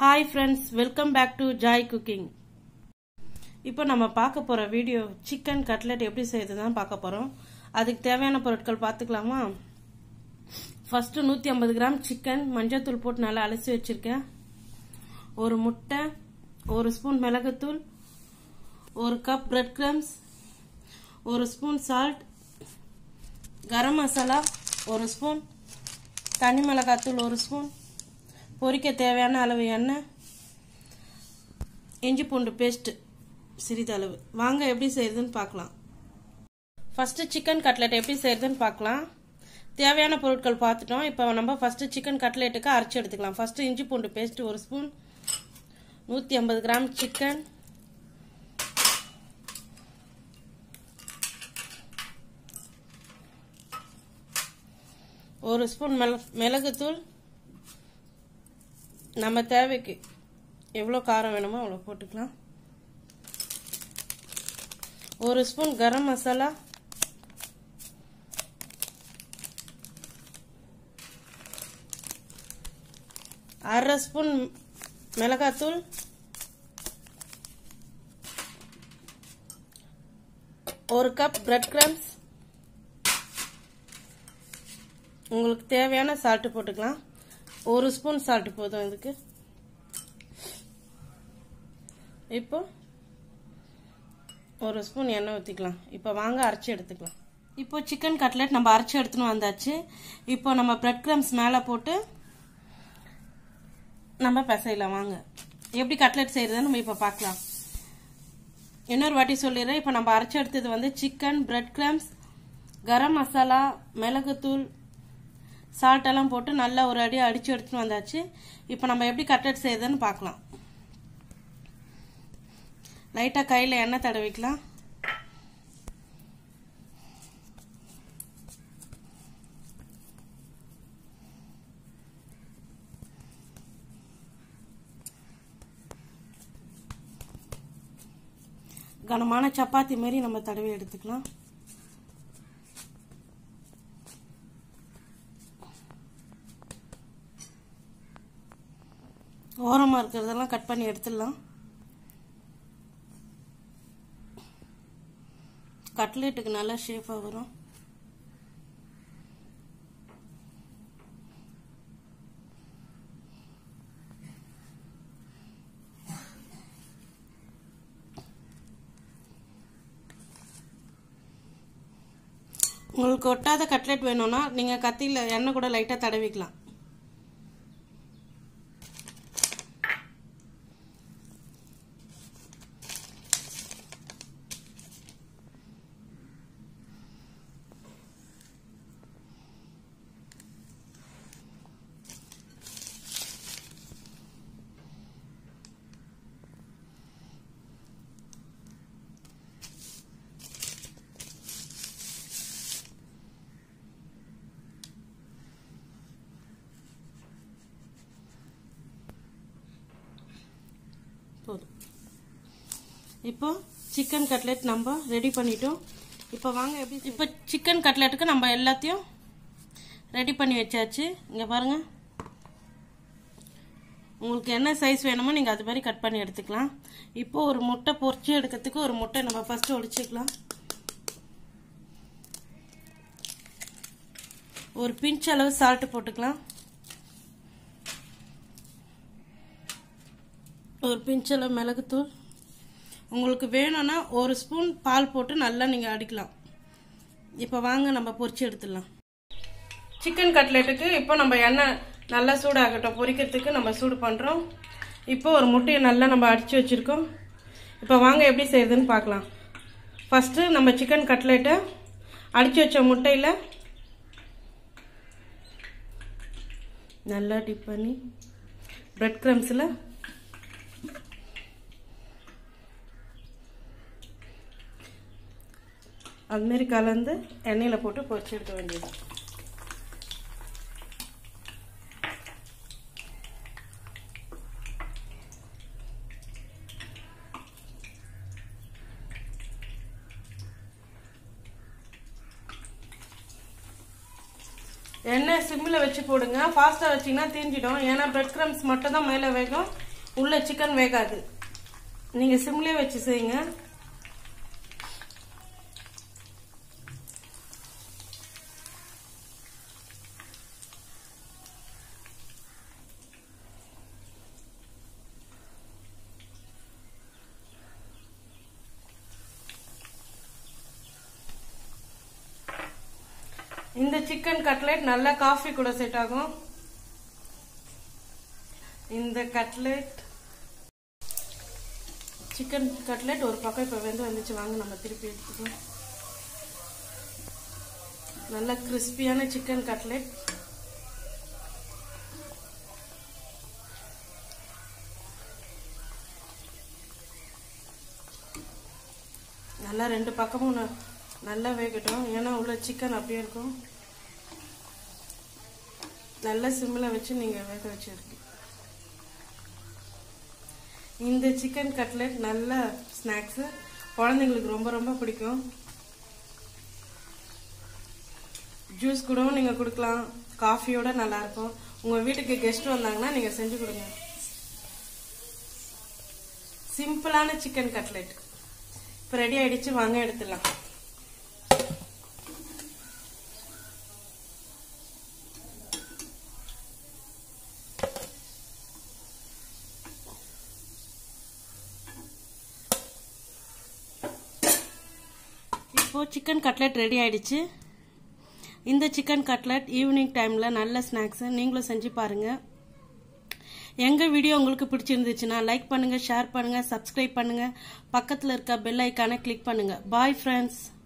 hi friends welcome back to Joy cooking இப்போ நம்ம பார்க்க போகிற வீடியோ சிக்கன் கட்லெட் எப்படி செய்யுது தான் பார்க்க போகிறோம் அதுக்கு தேவையான பொருட்கள் பார்த்துக்கலாமா ஃபஸ்ட்டு நூற்றி ஐம்பது கிராம் சிக்கன் மஞ்சள்தூள் போட்டு நல்லா அலசி வச்சுருக்கேன் ஒரு முட்டை ஒரு ஸ்பூன் மிளகுத்தூள் ஒரு கப் பிரெட் கிரம்ஸ் ஒரு ஸ்பூன் சால்ட் கரம் மசாலா ஒரு ஸ்பூன் தனி மிளகாத்தூள் ஒரு ஸ்பூன் பொரிக்க தேவையான அளவு எண்ணெய் இஞ்சி பூண்டு பேஸ்ட் சிறிதளவு வாங்க எப்படி செய்யறதுன்னு பார்க்கலாம் ஃபஸ்ட்டு சிக்கன் கட்லெட் எப்படி செய்யறதுன்னு பார்க்கலாம் தேவையான பொருட்கள் பார்த்துட்டோம் இப்போ நம்ம ஃபஸ்ட்டு சிக்கன் கட்லெட்டுக்கு அரைச்சி எடுத்துக்கலாம் ஃபஸ்ட்டு இஞ்சி பூண்டு பேஸ்ட் ஒரு ஸ்பூன் நூற்றி ஐம்பது கிராம் சிக்கன் ஒரு ஸ்பூன் மிள மிளகுத்தூள் நம்ம தேவைக்கு எவ்வளோ காரம் வேணுமோ அவ்வளோ போட்டுக்கலாம் ஒரு ஸ்பூன் கரம் மசாலா அரை ஸ்பூன் மிளகாத்தூள் ஒரு கப் பிரெட் கிரம்ஸ் உங்களுக்கு தேவையான சால்ட்டு போட்டுக்கலாம் ஒரு ஸ்பூன் சால்ட்டு போதும் இதுக்கு இப்போ ஒரு ஸ்பூன் எண்ணெய் ஊற்றிக்கலாம் இப்போ வாங்க அரைச்சி எடுத்துக்கலாம் இப்போ சிக்கன் கட்லெட் நம்ம அரைச்சி எடுத்துன்னு வந்தாச்சு இப்போ நம்ம பிரெட் கிரம்ஸ் மேலே போட்டு நம்ம பிசையலாம் வாங்க எப்படி கட்லெட் செய்யறதுன்னு நம்ம இப்போ பார்க்கலாம் இன்னொரு வாட்டி சொல்லிடுறேன் இப்போ நம்ம அரைச்சி எடுத்தது வந்து chicken bread crumbs garam masala மிளகுத்தூள் சால்ட் எல்லாம் போட்டு நல்லா ஒரு அடி அடிச்சு எடுத்துட்டு வந்தாச்சு இப்போ நம்ம எப்படி கட்லெட் செய்யுதுன்னு பார்க்கலாம் லைட்டாக கையில் எண்ணெய் தடவிக்கலாம் கனமான சப்பாத்தி மாரி நம்ம தடவி எடுத்துக்கலாம் ஓரமாக இருக்கிறதெல்லாம் கட் பண்ணி எடுத்துடலாம் கட்லெட்டுக்கு நல்லா ஷேப்பாக வரும் உங்களுக்கு ஒட்டாத கட்லெட் வேணும்னா நீங்கள் கத்தியில் எண்ணெய் கூட லைட்டாக தடவிக்கலாம் போதும் இப்போ சிக்கன் கட்லெட் நம்ம ரெடி பண்ணிட்டோம் இப்போ வாங்க எப்படி இப்போ சிக்கன் கட்லெட்டுக்கு நம்ம எல்லாத்தையும் ரெடி பண்ணி வச்சாச்சு இங்கே பாருங்க உங்களுக்கு என்ன சைஸ் வேணுமோ நீங்கள் அது மாதிரி கட் பண்ணி எடுத்துக்கலாம் இப்போ ஒரு முட்டை பொரிச்சு எடுக்கிறதுக்கு ஒரு முட்டை நம்ம ஃபஸ்ட்டு ஒடிச்சுக்கலாம் ஒரு பிஞ்ச் அளவு சால்ட்டு போட்டுக்கலாம் ஒரு பிஞ்சளவு மிளகுத்தூள் உங்களுக்கு வேணும்னா ஒரு ஸ்பூன் பால் போட்டு நல்லா நீங்கள் அடிக்கலாம் இப்போ வாங்க நம்ம பொரிச்சு எடுத்துடலாம் சிக்கன் கட்லெட்டுக்கு இப்போ நம்ம எண்ணெய் நல்லா சூடாகட்டும் பொரிக்கிறதுக்கு நம்ம சூடு பண்ணுறோம் இப்போ ஒரு முட்டையை நல்லா நம்ம அடித்து வச்சுருக்கோம் இப்போ வாங்க எப்படி செய்யுதுன்னு பார்க்கலாம் ஃபஸ்ட்டு நம்ம சிக்கன் கட்லெட்டை அடித்து வச்ச முட்டையில் நல்லா டிப் பண்ணி ப்ரெட் க்ரம்ஸில் அதுமாரி கலந்து எண்ணெயில் போட்டு பொரிச்சு எடுக்க வேண்டியது எண்ணெய் சிம்மில் வச்சு போடுங்க ஃபாஸ்ட்டாக வச்சிங்கன்னா தீஞ்சிடும் ஏன்னா பிரெட் க்ரம்ஸ் மட்டும் தான் மேலே வேகும் உள்ள சிக்கன் வேகாது நீங்க சிம்லேயே வச்சு செய்யுங்க இந்த சிக்கன் கட்லெட் நல்லா காஃபி கூட செட் ஆகும் இந்த கட்லெட் சிக்கன் கட்லெட் ஒரு பக்கம் இப்போ வெந்து வந்துச்சு வாங்க நம்ம திருப்பி எடுத்துக்கலாம் நல்ல கிறிஸ்பியான சிக்கன் கட்லெட் நல்லா ரெண்டு பக்கமும் ந- நல்லா வேகட்டும் ஏன்னா உள்ள சிக்கன் அப்படியே இருக்கும் நல்ல சிம்மில் வச்சு நீங்கள் வேக வச்சிருக்கீங்க இந்த சிக்கன் கட்லெட் நல்ல ஸ்நாக்ஸு குழந்தைங்களுக்கு ரொம்ப ரொம்ப பிடிக்கும் ஜூஸ் கூடவும் நீங்கள் கொடுக்கலாம் காஃபியோட நல்லா இருக்கும் உங்கள் வீட்டுக்கு கெஸ்ட் வந்தாங்கன்னா நீங்கள் செஞ்சு கொடுங்க சிம்பிளான சிக்கன் கட்லெட் இப்போ ரெடி ஆயிடுச்சு வாங்க எடுத்துடலாம் இப்போ சிக்கன் கட்லெட் ரெடி ஆயிடுச்சு இந்த சிக்கன் கட்லெட் ஈவினிங் டைமில் நல்ல ஸ்நாக்ஸு நீங்களும் செஞ்சு பாருங்கள் எங்கள் வீடியோ உங்களுக்கு பிடிச்சிருந்துச்சுன்னா லைக் பண்ணுங்கள் ஷேர் பண்ணுங்கள் சப்ஸ்கிரைப் பண்ணுங்கள் பக்கத்தில் இருக்க பெல் ஐக்கானை கிளிக் பண்ணுங்கள் பாய் ஃப்ரெண்ட்ஸ்